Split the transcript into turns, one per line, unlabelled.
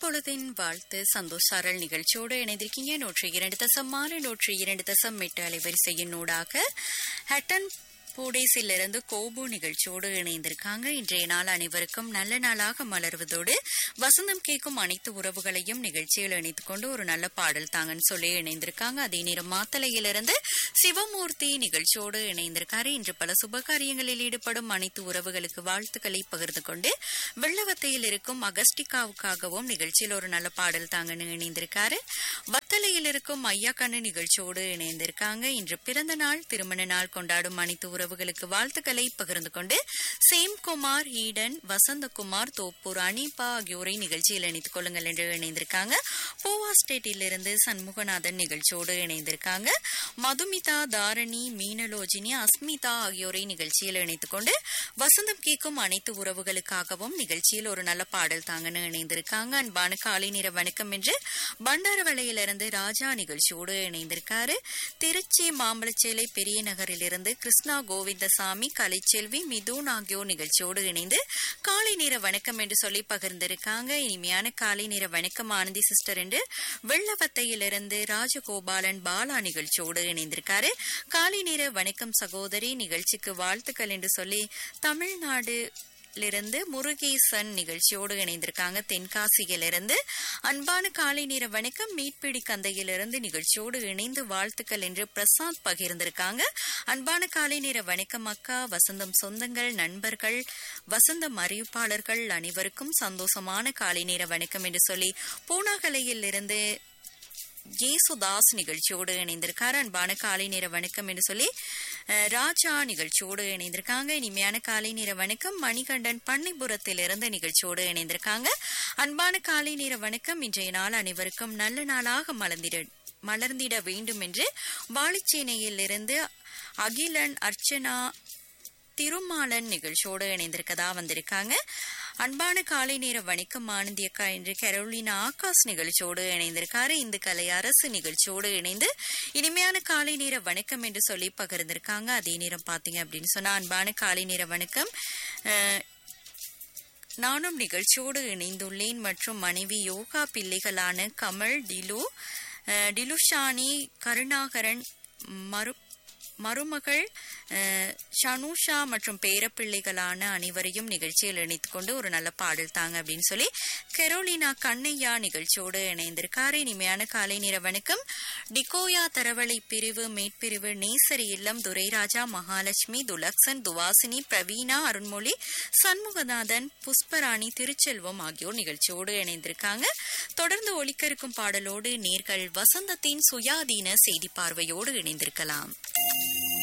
பொழுதின் வாழ்த்து சந்தோஷாரல் நிகழ்ச்சியோடு இணைந்திருக்கீங்க நூற்றி இரண்டு தசம் ஆறு நூற்றி இரண்டு தசம் எட்டு அலைவரிசையின் ஊடாக ஹட்டன் பூடேஸிலிருந்து கோபு நிகழ்ச்சியோடு இணைந்திருக்காங்க இன்றைய நாள் அனைவருக்கும் நல்ல நாளாக மலர்வதோடு வசந்தம் கேட்கும் அனைத்து உறவுகளையும் நிகழ்ச்சியில் இணைத்துக் கொண்டு ஒரு நல்ல பாடல் தாங்கன்னு சொல்லி இணைந்திருக்காங்க அதே நேரம் மாத்தலையிலிருந்து சிவமூர்த்தி நிகழ்ச்சியோடு இணைந்திருக்காரு இன்று பல சுபகாரியங்களில் ஈடுபடும் அனைத்து உறவுகளுக்கு வாழ்த்துக்களை பகிர்ந்து கொண்டு வெள்ளவத்தையில் இருக்கும் அகஸ்டிகாவுக்காகவும் நிகழ்ச்சியில் ஒரு நல்ல பாடல் தாங்கன்னு இணைந்திருக்காரு வத்தலையில் இருக்கும் ஐயா கண்ணு நிகழ்ச்சியோடு இணைந்திருக்காங்க இன்று பிறந்த நாள் திருமண நாள் கொண்டாடும் அனைத்து உறவுகளுக்கு வாழ்த்துக்களை பகிர்ந்து கொண்டு சேம்குமார் ஈடன் வசந்தகுமார் தோப்பூர் அனிபா ஆகியோரை நிகழ்ச்சியில் இணைத்துக் கொள்ளுங்கள் என்று இணைந்திருக்காங்க போவா ஸ்டேட்டிலிருந்து சண்முகநாதன் நிகழ்ச்சியோடு இணைந்திருக்காங்க மதுமிதா தாரணி மீனலோஜினி அஸ்மிதா ஆகியோரை நிகழ்ச்சியில் இணைத்துக் கொண்டு வசந்தம் கேட்கும் அனைத்து உறவுகளுக்காகவும் நிகழ்ச்சியில் ஒரு நல்ல பாடல் தாங்கன்னு இணைந்திருக்காங்க அன்பான காலை நேர வணக்கம் என்று பண்டாரவளையிலிருந்து ராஜா நிகழ்ச்சியோடு இணைந்திருக்காரு திருச்சி மாம்பழச்சேலை பெரிய நகரிலிருந்து கிருஷ்ணா கோவிந்தசாமி கலைச்செல்வி மிதுன் ஆகியோர் நிகழ்ச்சியோடு இணைந்து காலை நேர வணக்கம் என்று சொல்லி பகிர்ந்திருக்காங்க இனிமையான காலை நேர வணக்கம் ஆனந்தி சிஸ்டர் என்று வெள்ளவத்தையிலிருந்து ராஜகோபாலன் பாலா நிகழ்ச்சியோடு இணைந்திருக்காரு காலை நேர வணக்கம் சகோதரி நிகழ்ச்சிக்கு வாழ்த்துக்கள் என்று சொல்லி தமிழ்நாடு இருந்து முருகேசன் நிகழ்ச்சியோடு இணைந்திருக்காங்க தென்காசியிலிருந்து அன்பான காலை நேர வணக்கம் மீட்பிடி கந்தையிலிருந்து நிகழ்ச்சியோடு இணைந்து வாழ்த்துக்கள் என்று பிரசாத் பகிர்ந்திருக்காங்க அன்பான காலை நேர வணக்கம் அக்கா வசந்தம் சொந்தங்கள் நண்பர்கள் வசந்தம் அறிவிப்பாளர்கள் அனைவருக்கும் சந்தோஷமான காலை நேர வணக்கம் என்று சொல்லி பூனாகலையில் இருந்து ஜேசுதாஸ் நிகழ்ச்சியோடு இணைந்திருக்காரு அன்பான காலை நேர வணக்கம் என்று சொல்லி ராஜா நிகழ்ச்சியோடு இணைந்திருக்காங்க இனிமையான காலை நேர வணக்கம் மணிகண்டன் பண்ணைபுரத்திலிருந்து நிகழ்ச்சியோடு இணைந்திருக்காங்க அன்பான காலை நேர வணக்கம் இன்றைய நாள் அனைவருக்கும் நல்ல நாளாக மலர்ந்திட மலர்ந்திட வேண்டும் என்று வாழைச்சேனையில் இருந்து அகிலன் அர்ச்சனா திருமாலன் நிகழ்ச்சியோடு இணைந்திருக்கதா வந்திருக்காங்க அன்பான காலை நேர வணக்கம் ஆனந்தி அக்கா என்று கரோலினா ஆகாஷ் நிகழ்ச்சியோடு இணைந்திருக்காரு இந்து கலை அரசு நிகழ்ச்சியோடு இணைந்து இனிமையான காலை நேர வணக்கம் என்று சொல்லி பகிர்ந்திருக்காங்க அதே நேரம் பாத்தீங்க அப்படின்னு சொன்னா அன்பான காலை நேர வணக்கம் நானும் நிகழ்ச்சியோடு இணைந்துள்ளேன் மற்றும் மனைவி யோகா பிள்ளைகளான கமல் டிலு டிலுஷானி கருணாகரன் மறு மருமகள் ஷனுஷா மற்றும் பேரப்பிள்ளைகளான அனைவரையும் நிகழ்ச்சியில் இணைத்துக் கொண்டு ஒரு நல்ல பாடல் தாங்க அப்படின்னு சொல்லி கெரோலினா கண்ணையா நிகழ்ச்சியோடு இணைந்திருக்காரு இனிமையான காலை நேர வணக்கம் டிகோயா தரவளை பிரிவு மேற்பிரிவு நேசரி இல்லம் துரைராஜா மகாலட்சுமி துலக்சன் துவாசினி பிரவீனா அருண்மொழி சண்முகநாதன் புஷ்பராணி திருச்செல்வம் ஆகியோர் நிகழ்ச்சியோடு இணைந்திருக்காங்க தொடர்ந்து ஒலிக்க இருக்கும் பாடலோடு நேர்கள் வசந்தத்தின் சுயாதீன செய்தி பார்வையோடு இணைந்திருக்கலாம்